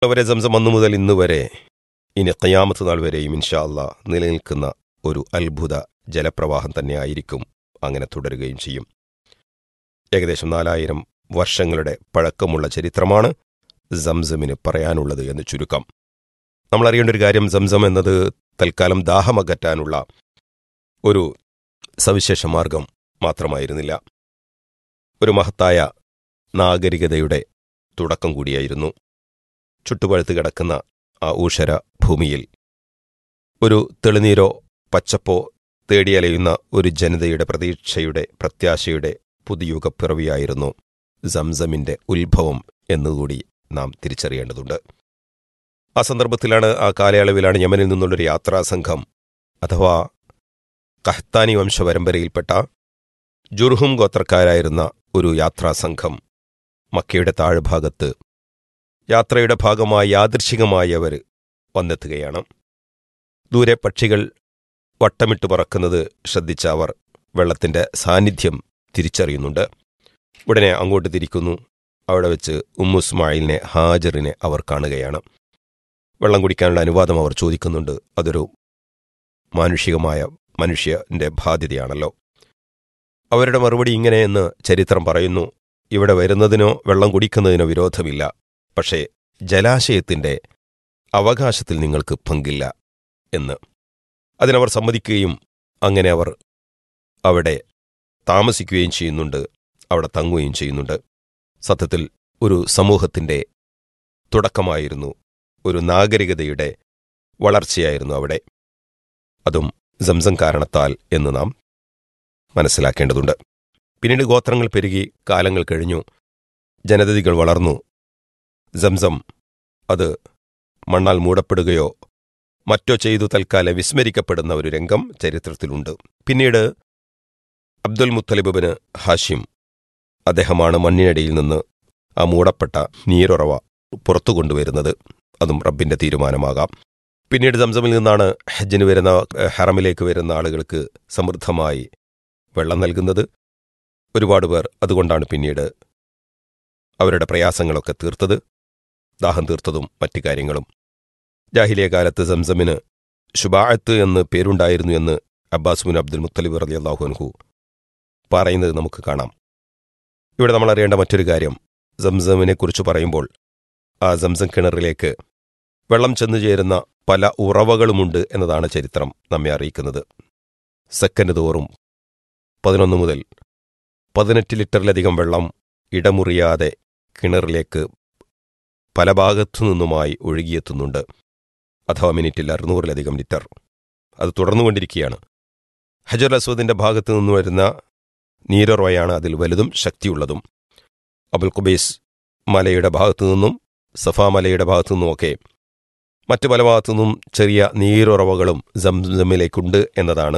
വരെ സംസം അന്നു മുതൽ ഇന്ന് വരെ ഇനി കയ്യാമത്ത് നാൾ വരെയും ഇൻഷാ അള്ളാ നിലനിൽക്കുന്ന ഒരു അത്ഭുത ജലപ്രവാഹം തന്നെയായിരിക്കും അങ്ങനെ തുടരുകയും ചെയ്യും ഏകദേശം നാലായിരം വർഷങ്ങളുടെ പഴക്കമുള്ള ചരിത്രമാണ് സംസമിന് പറയാനുള്ളത് എന്ന് ചുരുക്കം നമ്മൾ അറിയേണ്ട ഒരു കാര്യം സംസം എന്നത് തൽക്കാലം ദാഹമകറ്റാനുള്ള ഒരു സവിശേഷ മാർഗം മാത്രമായിരുന്നില്ല ഒരു മഹത്തായ നാഗരികതയുടെ തുടക്കം കൂടിയായിരുന്നു ചുട്ടുപഴുത്ത് കിടക്കുന്ന ആ ഊഷര ഭൂമിയിൽ ഒരു തെളിനീരോ പച്ചപ്പോ തേടിയലയുന്ന ഒരു ജനതയുടെ പ്രതീക്ഷയുടെ പ്രത്യാശയുടെ പുതുയുഗപ്പിറവിയായിരുന്നു സംസമിന്റെ ഉത്ഭവം എന്നുകൂടി നാം തിരിച്ചറിയേണ്ടതുണ്ട് ആ സന്ദർഭത്തിലാണ് ആ കാലയളവിലാണ് യമനിൽ നിന്നുള്ളൊരു യാത്രാസംഘം അഥവാ കഹ്താനി വംശപരമ്പരയിൽപ്പെട്ട ജുർഹും ഗോത്രക്കാരായിരുന്ന ഒരു യാത്രാസംഘം മക്കയുടെ താഴ്ഭാഗത്ത് യാത്രയുടെ ഭാഗമായി യാദൃശികമായി അവർ വന്നെത്തുകയാണ് ദൂരെ പക്ഷികൾ വട്ടമിട്ട് പറക്കുന്നത് ശ്രദ്ധിച്ച അവർ വെള്ളത്തിന്റെ സാന്നിധ്യം തിരിച്ചറിയുന്നുണ്ട് ഉടനെ അങ്ങോട്ട് തിരിക്കുന്നു അവിടെ വെച്ച് ഉമ്മുസ്മായിലിനെ ഹാജറിനെ അവർ കാണുകയാണ് വെള്ളം കുടിക്കാനുള്ള അനുവാദം അവർ ചോദിക്കുന്നുണ്ട് അതൊരു മാനുഷികമായ മനുഷ്യന്റെ ബാധ്യതയാണല്ലോ അവരുടെ മറുപടി ഇങ്ങനെയെന്ന് ചരിത്രം പറയുന്നു ഇവിടെ വരുന്നതിനോ വെള്ളം കുടിക്കുന്നതിനോ വിരോധമില്ല പക്ഷേ ജലാശയത്തിന്റെ അവകാശത്തിൽ നിങ്ങൾക്ക് പങ്കില്ല എന്ന് അതിനവർ സമ്മതിക്കുകയും അങ്ങനെ അവർ അവിടെ താമസിക്കുകയും ചെയ്യുന്നുണ്ട് അവിടെ തങ്ങുകയും ചെയ്യുന്നുണ്ട് സത്യത്തിൽ ഒരു സമൂഹത്തിന്റെ തുടക്കമായിരുന്നു ഒരു നാഗരികതയുടെ വളർച്ചയായിരുന്നു അവിടെ അതും സംസം കാരണത്താൽ എന്ന് നാം മനസ്സിലാക്കേണ്ടതുണ്ട് പിന്നീട് ഗോത്രങ്ങൾ പെരുകി കാലങ്ങൾ കഴിഞ്ഞു ജനതതികൾ വളർന്നു സംസം അത് മണ്ണാൽ മൂടപ്പെടുകയോ മറ്റോ ചെയ്തു തൽക്കാലം വിസ്മരിക്കപ്പെടുന്ന ഒരു രംഗം ചരിത്രത്തിലുണ്ട് പിന്നീട് അബ്ദുൽ മുത്തലിബിന് ഹാഷിം അദ്ദേഹമാണ് മണ്ണിനടിയിൽ നിന്ന് ആ മൂടപ്പെട്ട നീരുറവ പുറത്തു കൊണ്ടുവരുന്നത് അതും റബ്ബിന്റെ തീരുമാനമാകാം പിന്നീട് സംസമിൽ നിന്നാണ് ഹജ്ജിന് വരുന്ന ഹറമിലേക്ക് വരുന്ന ആളുകൾക്ക് സമൃദ്ധമായി വെള്ളം നൽകുന്നത് ഒരുപാട് പേർ അതുകൊണ്ടാണ് പിന്നീട് അവരുടെ പ്രയാസങ്ങളൊക്കെ തീർത്തത് ദാഹം തീർത്തതും മറ്റു കാര്യങ്ങളും ജാഹിലിയ കാലത്ത് സംസമിന് ഷുബാഅത്ത് എന്ന് പേരുണ്ടായിരുന്നു എന്ന് അബ്ബാസ് മുൻ അബ്ദുൽ മുത്തലിബ് റലി അള്ളാഹുൻഹു പറയുന്നത് നമുക്ക് കാണാം ഇവിടെ നമ്മൾ അറിയേണ്ട മറ്റൊരു കാര്യം സംസമിനെ കുറിച്ച് പറയുമ്പോൾ ആ സംസം കിണറിലേക്ക് വെള്ളം ചെന്നു ചേരുന്ന പല ഉറവകളുമുണ്ട് എന്നതാണ് ചരിത്രം നമ്മെ അറിയിക്കുന്നത് സെക്കൻഡ് തോറും പതിനൊന്ന് മുതൽ പതിനെട്ട് ലിറ്ററിലധികം വെള്ളം ഇടമുറിയാതെ കിണറിലേക്ക് പല ഭാഗത്തു നിന്നുമായി ഒഴുകിയെത്തുന്നുണ്ട് അഥവാ മിനിറ്റിൽ അറുന്നൂറിലധികം ലിറ്റർ അത് തുടർന്നുകൊണ്ടിരിക്കുകയാണ് ഹജർ അസ്വദിന്റെ ഭാഗത്തു നിന്ന് വരുന്ന നീരുറവയാണ് അതിൽ വലുതും ശക്തിയുള്ളതും അബുൽ കുബൈസ് മലയുടെ ഭാഗത്തു നിന്നും സഫാ മലയുടെ ഭാഗത്തു നിന്നുമൊക്കെ മറ്റു പല ഭാഗത്തു നിന്നും ചെറിയ നീരുറവകളും സംസമിലേക്കുണ്ട് എന്നതാണ്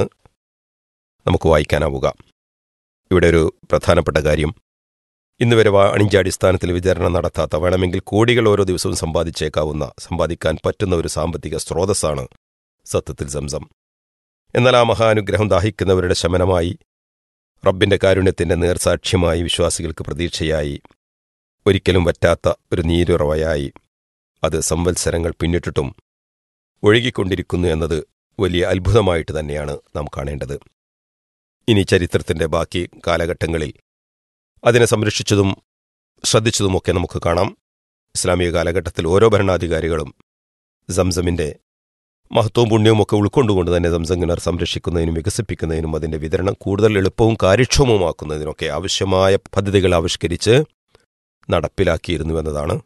നമുക്ക് വായിക്കാനാവുക ഇവിടെ ഒരു പ്രധാനപ്പെട്ട കാര്യം ഇന്ന് വരെ വാണിജ്യാടിസ്ഥാനത്തിൽ വിതരണം നടത്താത്ത വേണമെങ്കിൽ കോടികൾ ഓരോ ദിവസവും സമ്പാദിച്ചേക്കാവുന്ന സമ്പാദിക്കാൻ പറ്റുന്ന ഒരു സാമ്പത്തിക സ്രോതസ്സാണ് സത്യത്തിൽ സംസം എന്നാൽ ആ മഹാനുഗ്രഹം ദാഹിക്കുന്നവരുടെ ശമനമായി റബ്ബിന്റെ കാരുണ്യത്തിന്റെ നേർസാക്ഷ്യമായി വിശ്വാസികൾക്ക് പ്രതീക്ഷയായി ഒരിക്കലും വറ്റാത്ത ഒരു നീരുറവയായി അത് സംവത്സരങ്ങൾ പിന്നിട്ടിട്ടും ഒഴുകിക്കൊണ്ടിരിക്കുന്നു എന്നത് വലിയ അത്ഭുതമായിട്ട് തന്നെയാണ് നാം കാണേണ്ടത് ഇനി ചരിത്രത്തിന്റെ ബാക്കി കാലഘട്ടങ്ങളിൽ അതിനെ സംരക്ഷിച്ചതും ശ്രദ്ധിച്ചതുമൊക്കെ നമുക്ക് കാണാം ഇസ്ലാമിക കാലഘട്ടത്തിൽ ഓരോ ഭരണാധികാരികളും സംസമിന്റെ മഹത്വവും പുണ്യവും ഒക്കെ ഉൾക്കൊണ്ടുകൊണ്ട് തന്നെ സംസം കിണർ സംരക്ഷിക്കുന്നതിനും വികസിപ്പിക്കുന്നതിനും അതിന്റെ വിതരണം കൂടുതൽ എളുപ്പവും കാര്യക്ഷമവുമാക്കുന്നതിനൊക്കെ ആവശ്യമായ പദ്ധതികൾ ആവിഷ്കരിച്ച് നടപ്പിലാക്കിയിരുന്നു എന്നതാണ്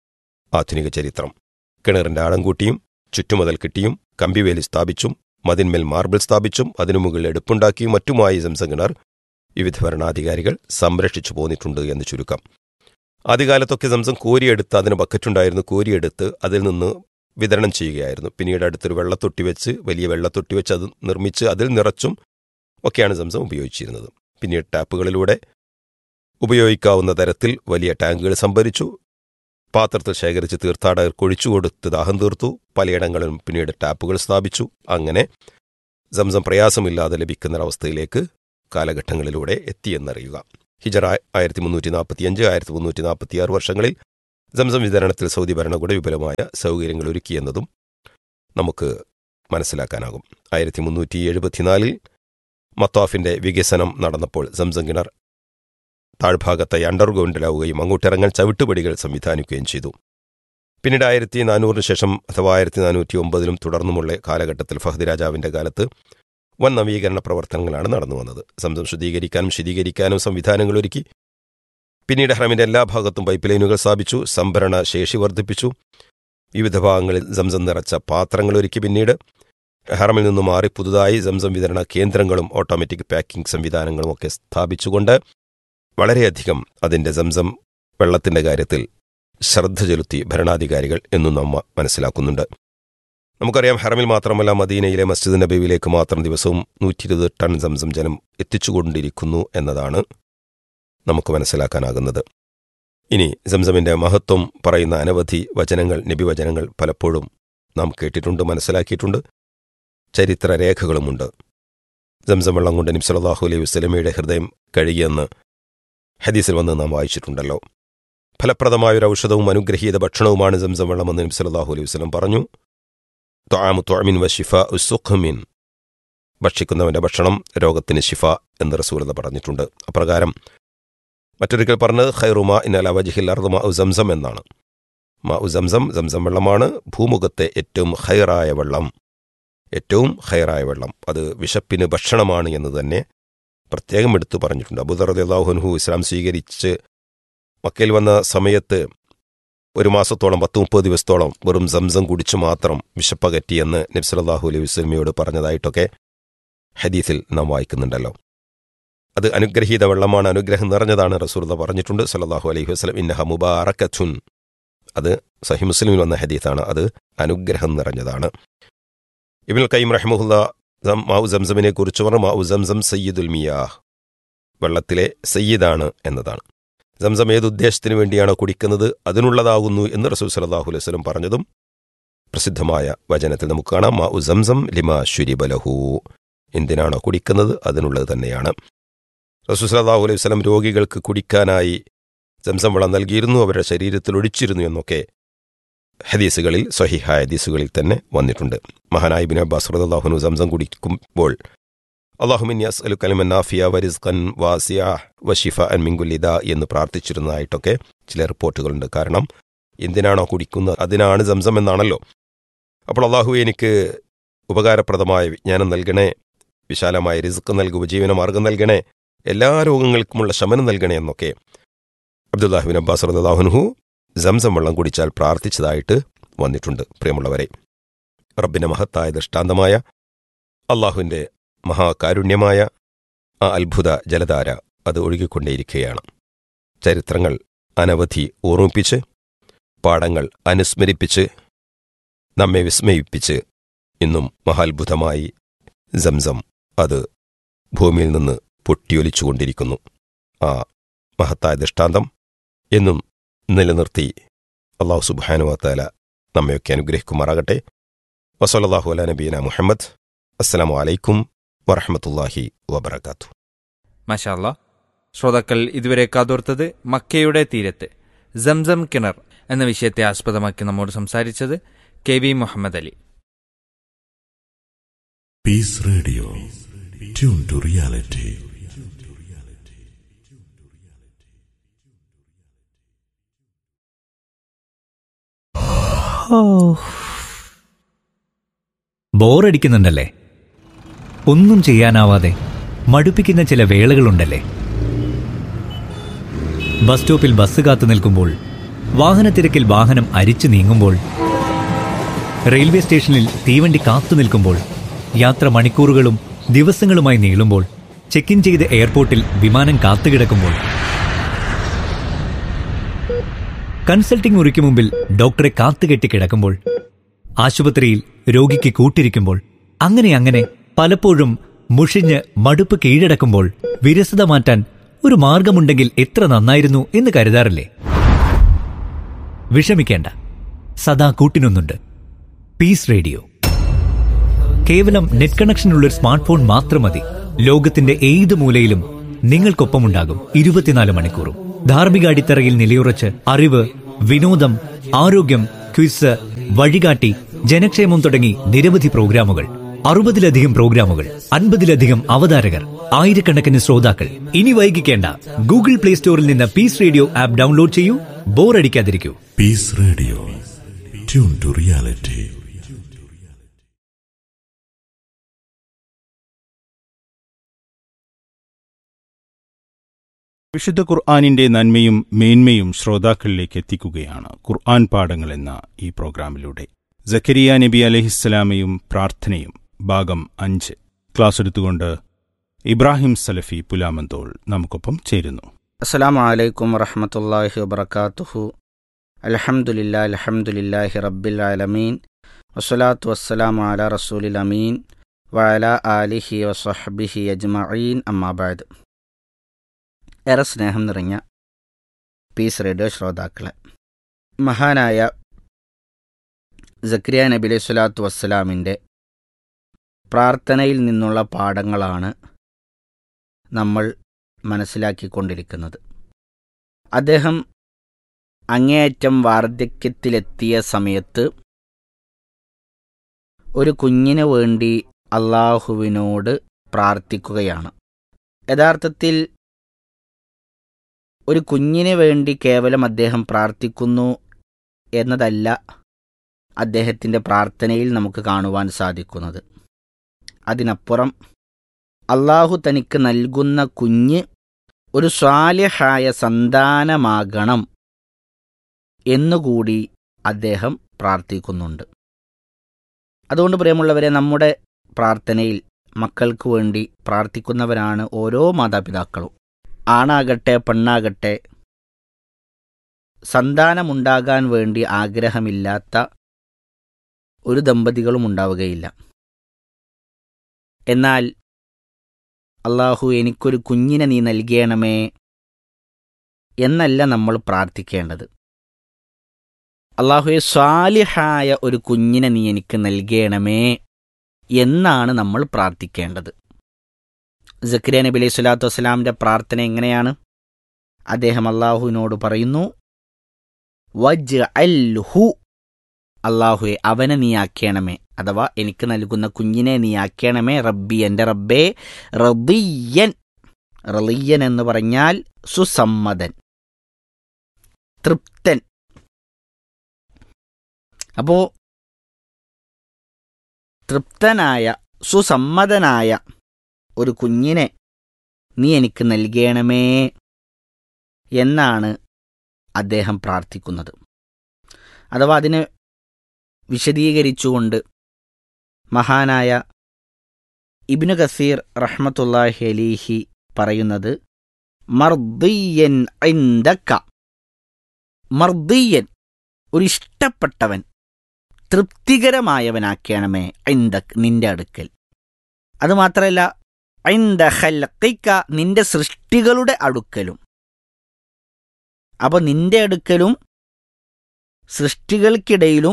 ആധുനിക ചരിത്രം കിണറിന്റെ ആഴം കൂട്ടിയും ചുറ്റുമതൽ കിട്ടിയും കമ്പിവേലി സ്ഥാപിച്ചും മതിന്മേൽ മാർബിൾ സ്ഥാപിച്ചും അതിനു മുകളിൽ എടുപ്പുണ്ടാക്കിയും മറ്റുമായി സംസം കിണർ വിവിധ ഭരണാധികാരികൾ സംരക്ഷിച്ചു പോന്നിട്ടുണ്ട് എന്ന് ചുരുക്കം ആദ്യകാലത്തൊക്കെ സംസം കോരിയെടുത്ത് അതിന് ബക്കറ്റുണ്ടായിരുന്നു കോരിയെടുത്ത് അതിൽ നിന്ന് വിതരണം ചെയ്യുകയായിരുന്നു പിന്നീട് അടുത്തൊരു വെള്ളത്തൊട്ടി വെച്ച് വലിയ വെള്ളത്തൊട്ടി വെച്ച് അത് നിർമ്മിച്ച് അതിൽ നിറച്ചും ഒക്കെയാണ് സംസം ഉപയോഗിച്ചിരുന്നത് പിന്നീട് ടാപ്പുകളിലൂടെ ഉപയോഗിക്കാവുന്ന തരത്തിൽ വലിയ ടാങ്കുകൾ സംഭരിച്ചു പാത്രത്തിൽ ശേഖരിച്ച് തീർത്ഥാടകർക്ക് ഒഴിച്ചുകൊടുത്ത് ദാഹം തീർത്തു പലയിടങ്ങളിലും പിന്നീട് ടാപ്പുകൾ സ്ഥാപിച്ചു അങ്ങനെ സംസം പ്രയാസമില്ലാതെ ലഭിക്കുന്ന അവസ്ഥയിലേക്ക് കാലഘട്ടങ്ങളിലൂടെ എത്തിയെന്നറിയുക ഹിജറ ആയിരത്തി മുന്നൂറ്റി നാൽപ്പത്തിയഞ്ച് ആയിരത്തി മുന്നൂറ്റി നാൽപ്പത്തിയാറ് വർഷങ്ങളിൽ സംസം വിതരണത്തിൽ സൗദി ഭരണകൂടം വിപുലമായ സൗകര്യങ്ങൾ ഒരുക്കിയെന്നതും നമുക്ക് മനസ്സിലാക്കാനാകും ആയിരത്തി മുന്നൂറ്റി എഴുപത്തിനാലിൽ മത്താഫിന്റെ വികസനം നടന്നപ്പോൾ സംസം കിണർ താഴ്ഭാഗത്തായി അണ്ടർഗ്രൗണ്ടിലാവുകയും അങ്ങോട്ടിറങ്ങാൻ ചവിട്ടുപടികൾ സംവിധാനിക്കുകയും ചെയ്തു പിന്നീട് ആയിരത്തി നാനൂറിന് ശേഷം അഥവാ ആയിരത്തി നാനൂറ്റി ഒമ്പതിലും തുടർന്നുമുള്ള കാലഘട്ടത്തിൽ ഫഹദ് രാജാവിന്റെ കാലത്ത് വൻ നവീകരണ പ്രവർത്തനങ്ങളാണ് നടന്നു വന്നത് സംസം ശുദ്ധീകരിക്കാനും ശീതീകരിക്കാനും സംവിധാനങ്ങൾ ഒരുക്കി പിന്നീട് ഹറമിന്റെ എല്ലാ ഭാഗത്തും പൈപ്പ് ലൈനുകൾ സ്ഥാപിച്ചു സംഭരണ ശേഷി വർദ്ധിപ്പിച്ചു വിവിധ ഭാഗങ്ങളിൽ സംസം നിറച്ച പാത്രങ്ങൾ ഒരുക്കി പിന്നീട് ഹറമിൽ നിന്നും മാറി പുതുതായി സംസം വിതരണ കേന്ദ്രങ്ങളും ഓട്ടോമാറ്റിക് പാക്കിംഗ് സംവിധാനങ്ങളും ഒക്കെ സ്ഥാപിച്ചുകൊണ്ട് വളരെയധികം അതിന്റെ സംസം വെള്ളത്തിന്റെ കാര്യത്തിൽ ശ്രദ്ധ ചെലുത്തി ഭരണാധികാരികൾ എന്നും നമ്മ മനസ്സിലാക്കുന്നുണ്ട് നമുക്കറിയാം ഹറമിൽ മാത്രമല്ല മദീനയിലെ മസ്ജിദ് നബീവിലേക്ക് മാത്രം ദിവസവും നൂറ്റി ഇരുപത് ടൺ സംസം ജലം എത്തിച്ചുകൊണ്ടിരിക്കുന്നു എന്നതാണ് നമുക്ക് മനസ്സിലാക്കാനാകുന്നത് ഇനി സംസമിന്റെ മഹത്വം പറയുന്ന അനവധി വചനങ്ങൾ നബിവചനങ്ങൾ പലപ്പോഴും നാം കേട്ടിട്ടുണ്ട് മനസ്സിലാക്കിയിട്ടുണ്ട് ചരിത്ര രേഖകളുമുണ്ട് സംസം വെള്ളം കൊണ്ട് നബി സല്ലല്ലാഹു അലൈഹി വസല്ലമയുടെ ഹൃദയം കഴുകിയെന്ന് ഹദീസിൽ വന്ന് നാം വായിച്ചിട്ടുണ്ടല്ലോ ഫലപ്രദമായ ഒരു ഔഷധവും അനുഗ്രഹീത ഭക്ഷണവുമാണ് സംസം വെള്ളമെന്ന് നബി സല്ലല്ലാഹു അലൈഹി വസല്ലം പറഞ്ഞു ത്വാമു ത്വാമിൻ വ ഷിഫ ഉസുഖമിൻ ഭക്ഷിക്കുന്നവന്റെ ഭക്ഷണം രോഗത്തിന് ശിഫ എന്ന് റസൂലത പറഞ്ഞിട്ടുണ്ട് അപ്രകാരം മറ്റൊരിക്കൽ പറഞ്ഞത് ഖൈറുമ ഇന്നൽ അവജിഹിൽ അർദുമ ഉ സംസം എന്നാണ് മാ ഉ സംസം സംസം വെള്ളമാണ് ഭൂമുഖത്തെ ഏറ്റവും ഹൈറായ വെള്ളം ഏറ്റവും ഹൈറായ വെള്ളം അത് വിശപ്പിന് ഭക്ഷണമാണ് എന്ന് തന്നെ പ്രത്യേകം എടുത്തു പറഞ്ഞിട്ടുണ്ട് അബുദർ അള്ളാഹുൻഹു ഇസ്ലാം സ്വീകരിച്ച് മക്കയിൽ വന്ന സമയത്ത് ഒരു മാസത്തോളം പത്ത് മുപ്പത് ദിവസത്തോളം വെറും സംസം കുടിച്ചു മാത്രം വിശപ്പകറ്റിയെന്ന് നബ്സലാഹു അലൈഹി വസ്ലമിയോട് പറഞ്ഞതായിട്ടൊക്കെ ഹദീസിൽ നാം വായിക്കുന്നുണ്ടല്ലോ അത് അനുഗ്രഹീത വെള്ളമാണ് അനുഗ്രഹം നിറഞ്ഞതാണ് റസൂർദ പറഞ്ഞിട്ടുണ്ട് സല്ലാഹു അലൈഹി വസ്ലം ഇന്നഹ മുബാറക്കഥുൻ അത് സഹി മുസ്ലിമിൽ വന്ന ഹദീസാണ് അത് അനുഗ്രഹം നിറഞ്ഞതാണ് ഇബിൻ കൈം റഹ്മുല്ല മാവു സംസമിനെ കുറിച്ച് പറഞ്ഞു മാവു സംസം സയ്യിദുൽ മിയാഹ് വെള്ളത്തിലെ സയ്യിദാണ് എന്നതാണ് സംസം ഏത് ഉദ്ദേശത്തിന് വേണ്ടിയാണോ കുടിക്കുന്നത് അതിനുള്ളതാകുന്നു എന്ന് റസൂൽ സലാഹു അലൈഹി വസ്ലം പറഞ്ഞതും പ്രസിദ്ധമായ വചനത്തിൽ നമുക്ക് കാണാം മാ ഉ സംസം ലിമ ശുരിബലഹു എന്തിനാണോ കുടിക്കുന്നത് അതിനുള്ളത് തന്നെയാണ് റസൂൽ സലാഹു അലൈഹി വസ്ലം രോഗികൾക്ക് കുടിക്കാനായി സംസം വെള്ളം നൽകിയിരുന്നു അവരുടെ ശരീരത്തിൽ ഒഴിച്ചിരുന്നു എന്നൊക്കെ ഹദീസുകളിൽ സ്വഹിഹായ ഹദീസുകളിൽ തന്നെ വന്നിട്ടുണ്ട് മഹാനായി ബിൻ അബ്ബാസ് റദാഹുനു സംസം കുടിക്കുമ്പോൾ അള്ളാഹുമിൻ യസ് കലിമൻ നാഫിയ വരിസ്ഖൻ വാസിയ വഷിഫ അൻ മിങ്കുലിദ എന്ന് പ്രാർത്ഥിച്ചിരുന്നതായിട്ടൊക്കെ ചില റിപ്പോർട്ടുകളുണ്ട് കാരണം എന്തിനാണോ കുടിക്കുന്നത് അതിനാണ് സംസം എന്നാണല്ലോ അപ്പോൾ അള്ളാഹു എനിക്ക് ഉപകാരപ്രദമായ വിജ്ഞാനം നൽകണേ വിശാലമായ റിസ്ക് നൽകുക ജീവനമാർഗം നൽകണേ എല്ലാ രോഗങ്ങൾക്കുമുള്ള ശമനം നൽകണേ എന്നൊക്കെ അബ്ദുല്ലാഹുബിൻ അബ്ബാസ് റദാഹുനുഹു സംസം വെള്ളം കുടിച്ചാൽ പ്രാർത്ഥിച്ചതായിട്ട് വന്നിട്ടുണ്ട് പ്രിയമുള്ളവരെ റബ്ബിന്റെ മഹത്തായ ദൃഷ്ടാന്തമായ അള്ളാഹുവിന്റെ മഹാകാരുണ്യമായ ആ അത്ഭുത ജലധാര അത് ഒഴുകിക്കൊണ്ടേയിരിക്കുകയാണ് ചരിത്രങ്ങൾ അനവധി ഓർമ്മിപ്പിച്ച് പാഠങ്ങൾ അനുസ്മരിപ്പിച്ച് നമ്മെ വിസ്മയിപ്പിച്ച് ഇന്നും മഹാത്ഭുതമായി സംസം അത് ഭൂമിയിൽ നിന്ന് പൊട്ടിയൊലിച്ചുകൊണ്ടിരിക്കുന്നു ആ മഹത്തായ ദൃഷ്ടാന്തം എന്നും നിലനിർത്തി അള്ളാഹു സുബാനുവാത്താല നമ്മയൊക്കെ അനുഗ്രഹിക്കുമാറാകട്ടെ വസലല്ലാഹു അല നബീന മുഹമ്മദ് അസ്സലാമു അലൈക്കും വറഹമത്തല്ലാഹി വബർക്കാത്തു മഷാല്ല ശ്രോതാക്കൾ ഇതുവരെ കാതോർത്തത് മക്കയുടെ തീരത്ത് സംസം കിണർ എന്ന വിഷയത്തെ ആസ്പദമാക്കി നമ്മോട് സംസാരിച്ചത് K V Muhammad Ali Peace Radio. Tune to reality. ബോറടിക്കുന്നുണ്ടല്ലേ ഒന്നും ചെയ്യാനാവാതെ മടുപ്പിക്കുന്ന ചില വേളകളുണ്ടല്ലേ ബസ് സ്റ്റോപ്പിൽ ബസ് കാത്തു നിൽക്കുമ്പോൾ വാഹനത്തിരക്കിൽ വാഹനം അരിച്ചു നീങ്ങുമ്പോൾ റെയിൽവേ സ്റ്റേഷനിൽ തീവണ്ടി കാത്തു നിൽക്കുമ്പോൾ യാത്ര മണിക്കൂറുകളും ദിവസങ്ങളുമായി നീളുമ്പോൾ ചെക്ക് ഇൻ ചെയ്ത് എയർപോർട്ടിൽ വിമാനം കാത്തുകിടക്കുമ്പോൾ കൺസൾട്ടിംഗ് മുറിക്ക് മുമ്പിൽ ഡോക്ടറെ കാത്തുകെട്ടി കിടക്കുമ്പോൾ ആശുപത്രിയിൽ രോഗിക്ക് കൂട്ടിരിക്കുമ്പോൾ അങ്ങനെ അങ്ങനെ പലപ്പോഴും മുഷിഞ്ഞ് മടുപ്പ് കീഴടക്കുമ്പോൾ വിരസത മാറ്റാൻ ഒരു മാർഗമുണ്ടെങ്കിൽ എത്ര നന്നായിരുന്നു എന്ന് കരുതാറില്ലേ വിഷമിക്കേണ്ട സദാ കൂട്ടിനൊന്നുണ്ട് പീസ് റേഡിയോ കേവലം നെറ്റ് കണക്ഷനുള്ള ഒരു സ്മാർട്ട് ഫോൺ മാത്രം മതി ലോകത്തിന്റെ ഏത് മൂലയിലും നിങ്ങൾക്കൊപ്പമുണ്ടാകും ഇരുപത്തിനാല് മണിക്കൂറും ധാർമ്മിക അടിത്തറയിൽ നിലയുറച്ച് അറിവ് വിനോദം ആരോഗ്യം ക്വിസ് വഴികാട്ടി ജനക്ഷേമം തുടങ്ങി നിരവധി പ്രോഗ്രാമുകൾ അറുപതിലധികം പ്രോഗ്രാമുകൾ അൻപതിലധികം അവതാരകർ ആയിരക്കണക്കിന് ശ്രോതാക്കൾ ഇനി വൈകിക്കേണ്ട ഗൂഗിൾ പ്ലേ സ്റ്റോറിൽ നിന്ന് പീസ് റേഡിയോ ആപ്പ് ഡൗൺലോഡ് ചെയ്യൂ ബോറടിക്കാതിരിക്കൂ Peace Radio. Tune to reality. വിശുദ്ധ ഖുർആാനിന്റെ നന്മയും മേന്മയും ശ്രോതാക്കളിലേക്ക് എത്തിക്കുകയാണ് ഖുർആൻ പാഠങ്ങൾ എന്ന ഈ പ്രോഗ്രാമിലൂടെ ജക്കരിയ നബി അലഹിസ്സലാമയും പ്രാർത്ഥനയും ഭാഗം അഞ്ച് ക്ലാസ് എടുത്തുകൊണ്ട് ഇബ്രാഹിം സലഫി പുലാമന്തോൾ നമുക്കൊപ്പം ചേരുന്നു അസ്സലാമു അലൈക്കും വറഹമത്തല്ലാഹി വബർക്കാത്തുഹു അൽഹംദുലില്ലാ അൽഹംദുലില്ലാഹി റബ്ബിൽ ആലമീൻ വസ്സലാത്തു വസ്സലാമു അല റസൂലിൽ അമീൻ വഅല ആലിഹി വസഹ്ബിഹി അജ്മഈൻ അമ്മാബാദ് ഏറെ സ്നേഹം നിറഞ്ഞ പീസ് റേഡിയോ ശ്രോതാക്കളെ മഹാനായ സക്രിയ നബി അലൈഹി സ്വലാത്തു വസ്സലാമിൻ്റെ പ്രാർത്ഥനയിൽ നിന്നുള്ള പാഠങ്ങളാണ് നമ്മൾ മനസ്സിലാക്കിക്കൊണ്ടിരിക്കുന്നത് അദ്ദേഹം അങ്ങേയറ്റം വാർദ്ധക്യത്തിലെത്തിയ സമയത്ത് ഒരു കുഞ്ഞിന് വേണ്ടി അള്ളാഹുവിനോട് പ്രാർത്ഥിക്കുകയാണ് യഥാർത്ഥത്തിൽ ഒരു കുഞ്ഞിന് വേണ്ടി കേവലം അദ്ദേഹം പ്രാർത്ഥിക്കുന്നു എന്നതല്ല അദ്ദേഹത്തിൻ്റെ പ്രാർത്ഥനയിൽ നമുക്ക് കാണുവാൻ സാധിക്കുന്നത് അതിനപ്പുറം അള്ളാഹു തനിക്ക് നൽകുന്ന കുഞ്ഞ് ഒരു സ്വാലിഹായ സന്താനമാകണം എന്നുകൂടി അദ്ദേഹം പ്രാർത്ഥിക്കുന്നുണ്ട് അതുകൊണ്ട് പ്രിയമുള്ളവരെ നമ്മുടെ പ്രാർത്ഥനയിൽ മക്കൾക്ക് വേണ്ടി പ്രാർത്ഥിക്കുന്നവരാണ് ഓരോ മാതാപിതാക്കളും ആണാകട്ടെ പെണ്ണാകട്ടെ സന്താനമുണ്ടാകാൻ വേണ്ടി ആഗ്രഹമില്ലാത്ത ഒരു ദമ്പതികളും ഉണ്ടാവുകയില്ല എന്നാൽ അള്ളാഹു എനിക്കൊരു കുഞ്ഞിനെ നീ നൽകണമേ എന്നല്ല നമ്മൾ പ്രാർത്ഥിക്കേണ്ടത് അള്ളാഹുയെ സ്വാലിഹായ ഒരു കുഞ്ഞിനെ നീ എനിക്ക് നൽകണമേ എന്നാണ് നമ്മൾ പ്രാർത്ഥിക്കേണ്ടത് സക്രിയ നബി അലൈഹി സ്വലാത്തു വസ്സലാമിൻ്റെ പ്രാർത്ഥന എങ്ങനെയാണ് അദ്ദേഹം അള്ളാഹുവിനോട് പറയുന്നു വജ് അൽഹു അള്ളാഹുയെ അവനെ നീ ആക്കണമേ അഥവാ എനിക്ക് നൽകുന്ന കുഞ്ഞിനെ നീ ആക്കണമേ റബ്ബി എൻ്റെ റബ്ബേ റബിയൻ റളിയൻ എന്ന് പറഞ്ഞാൽ സുസമ്മതൻ തൃപ്തൻ അപ്പോ തൃപ്തനായ സുസമ്മതനായ ഒരു കുഞ്ഞിനെ നീ എനിക്ക് നൽകണമേ എന്നാണ് അദ്ദേഹം പ്രാർത്ഥിക്കുന്നത് അഥവാ അതിനെ വിശദീകരിച്ചുകൊണ്ട് മഹാനായ ഇബ്നു കസീർ റഹ്മത്തുല്ലാഹി അലീഹി പറയുന്നത് മർദിയൻ ഇൻദക മർദിയൻ ഒരു ഇഷ്ടപ്പെട്ടവൻ തൃപ്തികരമായവനാക്കണമേ ഇൻദക് നിന്റെ അടുക്കൽ അതുമാത്രമല്ല ഐന്ദ ഖൽഖിക നിന്റെ സൃഷ്ടികളുടെ അടുക്കലും അപ്പോൾ നിന്റെ അടുക്കലും സൃഷ്ടികൾക്കിടയിലും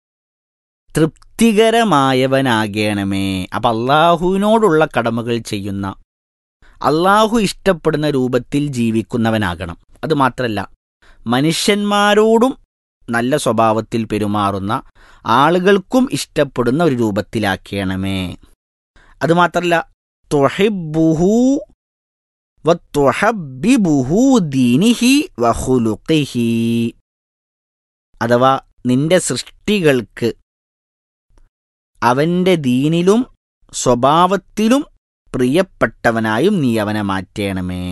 തൃപ്തികരമായവനാകണമേ അപ്പം അള്ളാഹുവിനോടുള്ള കടമകൾ ചെയ്യുന്ന അള്ളാഹു ഇഷ്ടപ്പെടുന്ന രൂപത്തിൽ ജീവിക്കുന്നവനാകണം അത് മാത്രമല്ല മനുഷ്യന്മാരോടും നല്ല സ്വഭാവത്തിൽ പെരുമാറുന്ന ആളുകൾക്കും ഇഷ്ടപ്പെടുന്ന ഒരു രൂപത്തിലാക്കണമേ അതുമാത്രമല്ല തുഹിബുഹു വത്തുഹബിബുഹു ദീനിഹി വഹുലുഖിഹി അഥവാ നിന്റെ സൃഷ്ടികൾക്ക് അവന്റെ ദീനിലും സ്വഭാവത്തിലും പ്രിയപ്പെട്ടവനായും നീ അവനെ മാറ്റണമേ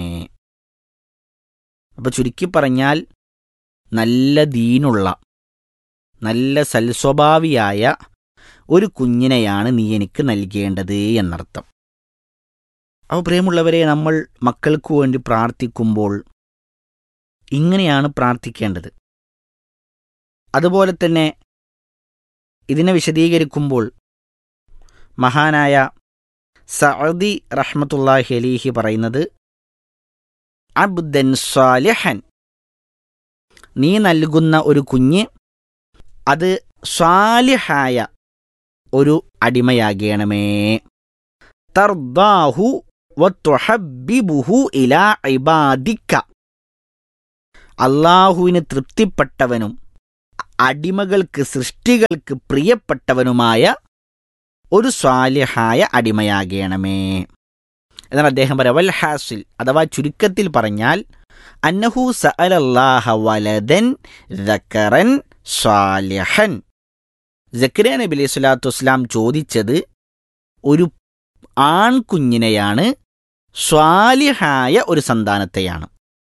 അപ്പൊ ചുരുക്കി പറഞ്ഞാൽ നല്ല ദീനുള്ള നല്ല സൽസ്വഭാവിയായ ഒരു കുഞ്ഞിനെയാണ് നീ എനിക്ക് നൽകേണ്ടത് എന്നർത്ഥം അപ്പോൾ പ്രിയമുള്ളവരെ നമ്മൾ മക്കൾക്ക് വേണ്ടി പ്രാർത്ഥിക്കുമ്പോൾ ഇങ്ങനെയാണ് പ്രാർത്ഥിക്കേണ്ടത് അതുപോലെ തന്നെ ഇതിനെ വിശദീകരിക്കുമ്പോൾ മഹാനായ സഅദി റഹ്മത്തുല്ലാഹി അലീഹി പറയുന്നത് അബ്ദൻ സ്വാലിഹൻ നീ നൽകുന്ന ഒരു കുഞ്ഞ് അത് സ്വാലിഹായ ഒരു അടിമയാകണമേ തർദാഹു വത്തുഹബ്ബിബുഹു ഇലാ ഇബാദിക്ക അള്ളാഹുവിന് തൃപ്തിപ്പെട്ടവനും അടിമകൾക്ക് സൃഷ്ടികൾക്ക് പ്രിയപ്പെട്ടവനുമായ ഒരു സ്വാലിഹായ അടിമയാകണമേ എന്നാൽ അദ്ദേഹം പറയാം വൽ ഹാസിൽ അഥവാ ചുരുക്കത്തിൽ പറഞ്ഞാൽ അന്നഹു സഅലല്ലാഹ വലദൻ ദക്കറൻ സ്വാലിഹൻ ജക്കരിയ നബി അലൈഹി സ്വലാത്തു വസ്സലാം ചോദിച്ചത് ഒരു ആൺകുഞ്ഞിനെയാണ് സ്വാലിഹായ ഒരു സന്താനത്തെയാണ്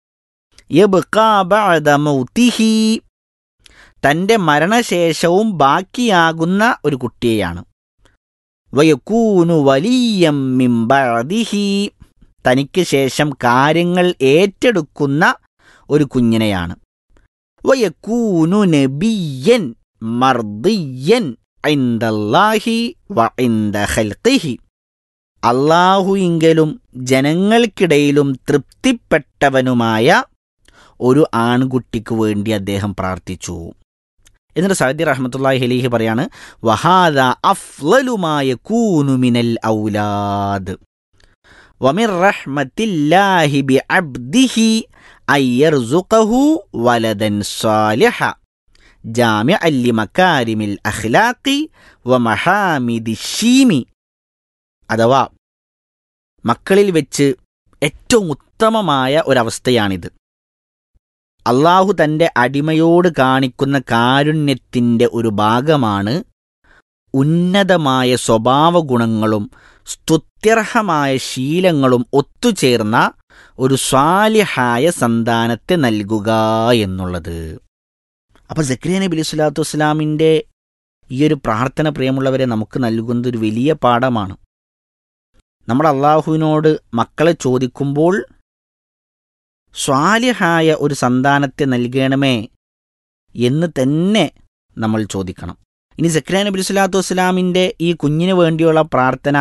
യബ്ഖാ ബഅദ മൗതിഹി തൻ്റെ മരണശേഷവും ബാക്കിയാകുന്ന ഒരു കുട്ടിയെയാണ് വയക്കൂനു വലിയം മിമ്പഴതിഹി തനിക്ക് ശേഷം കാര്യങ്ങൾ ഏറ്റെടുക്കുന്ന ഒരു കുഞ്ഞിനെയാണ് വയക്കൂനു നബിയൻ മർദിയൻ ഐന്ദല്ലാഹി വ ഐന്ദ ഖൽഖിഹി അള്ളാഹുയിങ്കലും ജനങ്ങൾക്കിടയിലും തൃപ്തിപ്പെട്ടവനുമായ ഒരു ആൺകുട്ടിക്ക് വേണ്ടി അദ്ദേഹം പ്രാർത്ഥിച്ചു എന്നിട്ട് സഅദി റഹ്മത്തുള്ളാഹി അലൈഹി പറയാണ് വഹാദ അഫ്ലലുമായ കൂനുമിനൽ ഔലാദ് വമിർ റഹ്മത്തില്ലാഹി ബി അബ്ദിഹി അയ്യർസുഖഹു വലദൻ സാലിഹ ജാമിഅ ലി മക്കാരിമിൽ അഖ്ലാഖി വ മഹാമിദി ഷീമി അഥവാ മക്കളിൽ വെച്ച് ഏറ്റവും ഉത്തമമായ ഒരവസ്ഥയാണിത് അള്ളാഹു തൻ്റെ അടിമയോട് കാണിക്കുന്ന കാരുണ്യത്തിൻ്റെ ഒരു ഭാഗമാണ് ഉന്നതമായ സ്വഭാവ ഗുണങ്ങളും സ്തുത്യർഹമായ ശീലങ്ങളും ഒത്തുചേർന്ന ഒരു സ്വാലിഹായ സന്താനത്തെ നൽകുക എന്നുള്ളത് അപ്പോൾ സക്രിയ നബി അലൈഹി സ്വലാത്തു വസ്സലാമിൻ്റെ ഈ ഒരു പ്രാർത്ഥന പ്രിയമുള്ളവരെ നമുക്ക് നൽകുന്നത് ഒരു വലിയ പാഠമാണ് നമ്മൾ അള്ളാഹുവിനോട് മക്കളെ ചോദിക്കുമ്പോൾ സ്വാലിഹായ ഒരു സന്താനത്തെ നൽകണമേ എന്ന് തന്നെ നമ്മൾ ചോദിക്കണം ഇനി സക്രിയ നബി സ്വലാത്തു വസ്സലാമിൻ്റെ ഈ കുഞ്ഞിന് വേണ്ടിയുള്ള പ്രാർത്ഥന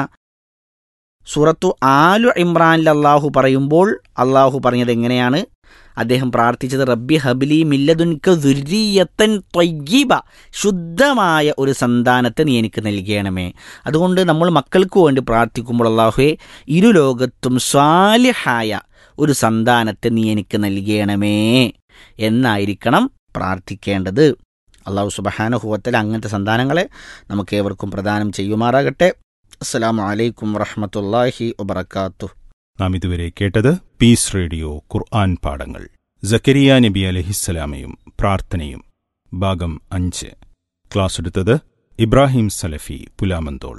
സൂറത്തു ആലു ഇമ്രാനിൽ അള്ളാഹു പറയുമ്പോൾ അള്ളാഹു പറഞ്ഞത് എങ്ങനെയാണ് അദ്ദേഹം പ്രാർത്ഥിച്ചത് റബ്ബി ഹബിലി മില്ലതുൻക ദുരീയത്തൻ ത്വയ്യിബ ശുദ്ധമായ ഒരു സന്താനത്തെ നീ എനിക്ക് നൽകണമേ അതുകൊണ്ട് നമ്മൾ മക്കൾക്ക് വേണ്ടി പ്രാർത്ഥിക്കുമ്പോൾ അള്ളാഹുവെ ഇരു ലോകത്തും സ്വാലിഹായ ഒരു സന്താനത്തെ നീ എനിക്ക് നൽകണമേ എന്നായിരിക്കണം പ്രാർത്ഥിക്കേണ്ടത് അള്ളാഹു സുബഹാനുഹുവത്തിൽ അങ്ങനത്തെ സന്താനങ്ങളെ നമുക്ക് ഏവർക്കും പ്രദാനം ചെയ്യുമാറാകട്ടെ അസ്സലാമു അലൈക്കും വറഹമത്തല്ലാഹി വബർക്കാത്തു നാം ഇതുവരെ കേട്ടത് പീസ് റേഡിയോ ഖുർആൻ പാഠങ്ങൾ ജക്കരിയ നബി അലഹിസ്സലാമയും പ്രാർത്ഥനയും ഭാഗം അഞ്ച് ക്ലാസ് എടുത്തത് ഇബ്രാഹിം സലഫി പുലാമന്തോൾ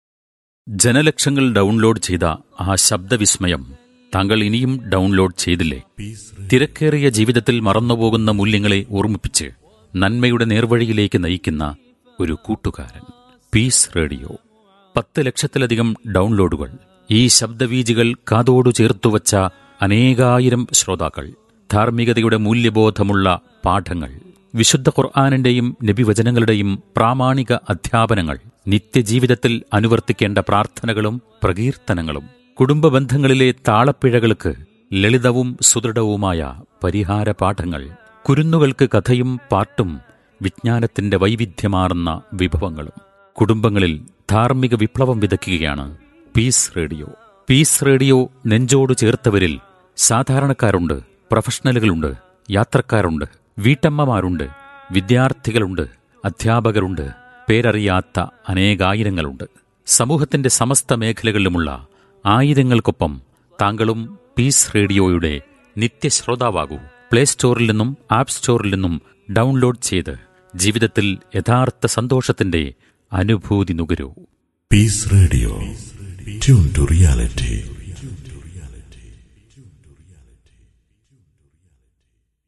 ജനലക്ഷങ്ങൾ ഡൗൺലോഡ് ചെയ്ത ആ ശബ്ദവിസ്മയം താങ്കൾ ഇനിയും ഡൗൺലോഡ് ചെയ്തില്ലേ തിരക്കേറിയ ജീവിതത്തിൽ മറന്നുപോകുന്ന മൂല്യങ്ങളെ ഓർമ്മിപ്പിച്ച് നന്മയുടെ നേർവഴിയിലേക്ക് നയിക്കുന്ന ഒരു കൂട്ടുകാരൻ പീസ് റേഡിയോ പത്ത് ലക്ഷത്തിലധികം ഡൗൺലോഡുകൾ ഈ ശബ്ദവീജികൾ കാതോടു ചേർത്തുവച്ച അനേകായിരം ശ്രോതാക്കൾ ധാർമ്മികതയുടെ മൂല്യബോധമുള്ള പാഠങ്ങൾ വിശുദ്ധ ഖുർആാനിന്റെയും നബിവചനങ്ങളുടെയും പ്രാമാണിക അധ്യാപനങ്ങൾ നിത്യജീവിതത്തിൽ അനുവർത്തിക്കേണ്ട പ്രാർത്ഥനകളും പ്രകീർത്തനങ്ങളും കുടുംബ ബന്ധങ്ങളിലെ താളപ്പിഴകൾക്ക് ലളിതവും സുദൃഢവുമായ പരിഹാര പാഠങ്ങൾ കുരുന്നുകൾക്ക് കഥയും പാട്ടും വിജ്ഞാനത്തിന്റെ വൈവിധ്യമാർന്ന വിഭവങ്ങളും കുടുംബങ്ങളിൽ ധാർമ്മിക വിപ്ലവം വിതയ്ക്കുകയാണ് പീസ് റേഡിയോ പീസ് റേഡിയോ നെഞ്ചോട് ചേർത്തവരിൽ സാധാരണക്കാരുണ്ട് പ്രൊഫഷണലുകളുണ്ട് യാത്രക്കാരുണ്ട് വീട്ടമ്മമാരുണ്ട് വിദ്യാർത്ഥികളുണ്ട് അധ്യാപകരുണ്ട് പേരറിയാത്ത അനേകായിരങ്ങളുണ്ട് സമൂഹത്തിന്റെ സമസ്ത മേഖലകളിലുമുള്ള ആയിരങ്ങൾക്കൊപ്പം താങ്കളും പീസ് റേഡിയോയുടെ നിത്യശ്രോതാവാകൂ പ്ലേ സ്റ്റോറിൽ നിന്നും ആപ്പ് സ്റ്റോറിൽ നിന്നും ഡൗൺലോഡ് ചെയ്ത് ജീവിതത്തിൽ യഥാർത്ഥ സന്തോഷത്തിന്റെ അനുഭൂതി നുകരൂ Peace Radio. Tune to reality.